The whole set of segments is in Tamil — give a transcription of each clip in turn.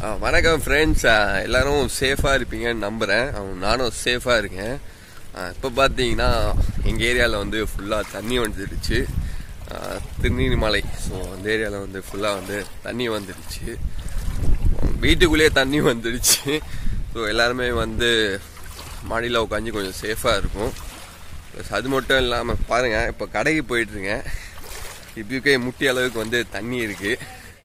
ஆ, வணக்கம் ஃப்ரெண்ட்ஸ் எல்லாரும் சேஃபாக இருப்பீங்கன்னு நம்புகிறேன் நானும் சேஃபாக இருக்கேன் இப்போ பார்த்தீங்கன்னா எங்கள் ஏரியாவில் வந்து ஃபுல்லாக தண்ணி வந்துடுச்சு ஆ, திருநீர்மலை ஸோ அந்த ஏரியாவில் வந்து ஃபுல்லாக வந்து தண்ணி வந்துடுச்சு வீட்டுக்குள்ளேயே தண்ணி வந்துடுச்சு ஸோ எல்லாருமே வந்து மாடியில் உட்காந்து கொஞ்சம் சேஃபாக இருக்கும் ப்ளஸ் அது மட்டும் இல்லாமல் பாருங்கள் இப்போ கடைக்கு போயிட்டுருக்கேன் இப்போக்கே முட்டி அளவுக்கு வந்து தண்ணி இருக்குது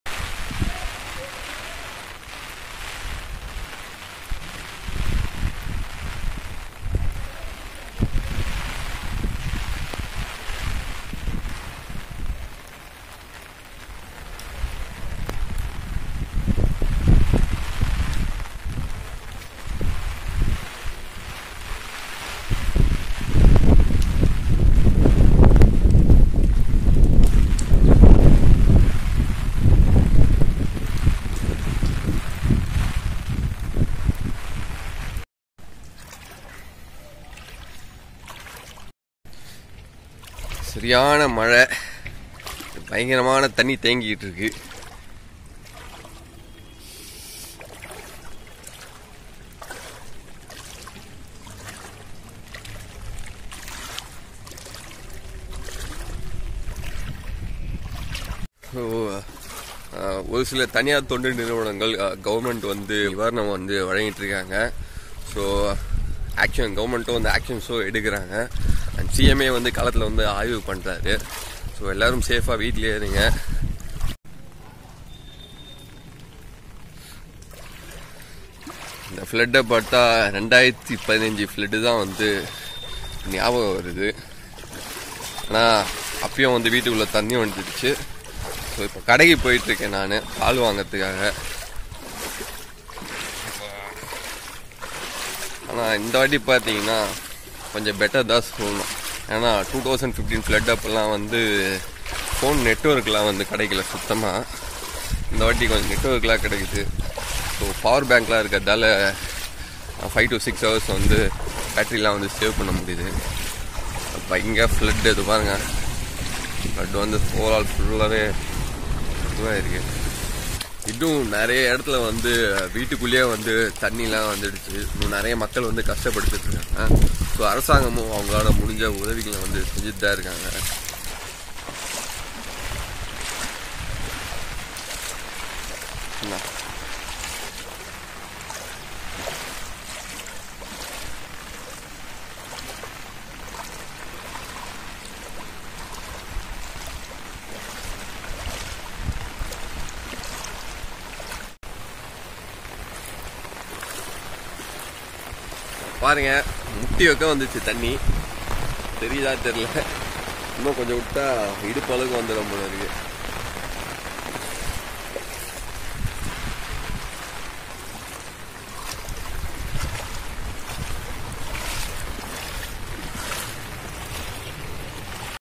சரியான மழை பயங்கரமான தண்ணி தேங்கிட்டு இருக்கு ஸோ ஒரு சில தனியார் தொண்டு நிறுவனங்கள் கவர்மெண்ட் வந்து நிவாரணம் வந்து வழங்கிட்டு இருக்காங்க ஸோ ஆக்ஷன் கவர்மெண்ட்டும் வந்து ஆக்ஷன் ஷோ எடுக்கிறாங்க அண்ட் சிஎம்ஏ வந்து களத்தில் வந்து ஆய்வு பண்ணுறாரு ஸோ எல்லாரும் சேஃபாக வீட்லேயே இருங்க இந்த ஃப்ளட்டை பார்த்தா ரெண்டாயிரத்தி பதினஞ்சு ஃப்ளட்டு தான் வந்து ஞாபகம் வருது ஆனால் அப்பயும் வந்து வீட்டுக்குள்ளே தண்ணி வந்துடுச்சு ஸோ இப்போ கடைக்கு போயிட்டுருக்கேன் நான் பால் வாங்கிறதுக்காக ஆனால் இந்த வாட்டி பார்த்தீங்கன்னா கொஞ்சம் பெட்டர் தான் சொல்லணும் ஏன்னா டூ தௌசண்ட் ஃபிஃப்டீன் ஃப்ளட் அப்பெல்லாம் வந்து ஃபோன் நெட்ஒர்க்லாம் வந்து கிடைக்கல சுத்தமாக இந்த வாட்டி கொஞ்சம் நெட்ஒர்க்லாம் கிடைக்குது ஸோ பவர் பேங்க்லாம் இருக்கிறதால ஃபைவ் டு சிக்ஸ் ஹவர்ஸ் வந்து பேட்டரிலாம் வந்து சேவ் பண்ண முடியுது அப்போ இங்கே ஃப்ளட் இது பாருங்க ஃப்ளட் வந்து ஓவரால் ஃபுல்லாகவே இதுவாக இருக்குது இன்னும் நிறைய இடத்துல வந்து வீட்டுக்குள்ளேயே வந்து தண்ணிலாம் வந்துடுச்சு இன்னும் நிறைய மக்கள் வந்து கஷ்டப்பட்டுட்டு இருக்காங்க ஸோ அரசாங்கமும் அவங்களால முடிஞ்ச உதவிகளை வந்து செஞ்சுட்டு தான் இருக்காங்க என்ன? பாருங்க முட்டி வைக்க வந்துச்சு தண்ணி தெரியுதா தெரியல இன்னும் கொஞ்சம் விட்டா இடுப்பு அளவுக்கு வந்துடும் போல இருக்கு